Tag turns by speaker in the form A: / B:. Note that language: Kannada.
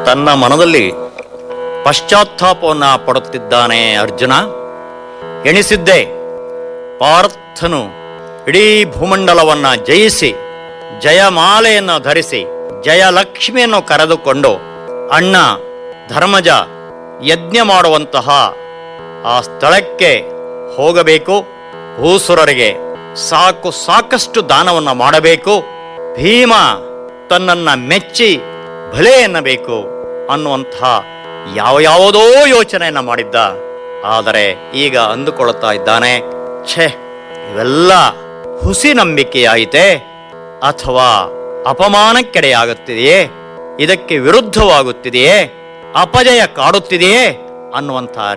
A: ತನ್ನ ಮನದಲ್ಲಿ ಪಶ್ಚಾತ್ತಾಪವನ್ನ ಪಡುತ್ತಿದ್ದಾನೆ ಅರ್ಜುನ ಎಣಿಸಿದ್ದೆ ಪಾರ್ಥನು ಇಡೀ ಭೂಮಂಡಲವನ್ನ ಜಯಿಸಿ ಜಯಮಾಲೆಯನ್ನು ಧರಿಸಿ ಜಯಲಕ್ಷ್ಮಿಯನ್ನು ಕರೆದುಕೊಂಡು ಅಣ್ಣ ಧರ್ಮಜ ಯಜ್ಞ ಮಾಡುವಂತಹ ಆ ಸ್ಥಳಕ್ಕೆ ಹೋಗಬೇಕು ಭೂಸುರರಿಗೆ ಸಾಕು ಸಾಕಷ್ಟು ದಾನವನ್ನ ಮಾಡಬೇಕು ಭೀಮ ತನ್ನನ್ನ ಮೆಚ್ಚಿ ಭಲೆ ಎನ್ನಬೇಕು ಅನ್ನುವಂತಹ ಯಾವ ಯಾವುದೋ ಯೋಚನೆಯನ್ನ ಮಾಡಿದ್ದ ಆದರೆ ಈಗ ಅಂದುಕೊಳ್ಳುತ್ತಾ ಇದ್ದಾನೆ ಛೇ ಇವೆಲ್ಲ ಹುಸಿ ನಂಬಿಕೆಯಾಯಿತೆ ಅಥವಾ ಅಪಮಾನಕ್ಕೆಡೆಯಾಗುತ್ತಿದೆಯೇ ಇದಕ್ಕೆ ವಿರುದ್ಧವಾಗುತ್ತಿದೆಯೇ ಅಪಜಯ ಕಾಡುತ್ತಿದೆಯೇ ಅನ್ನುವಂಥ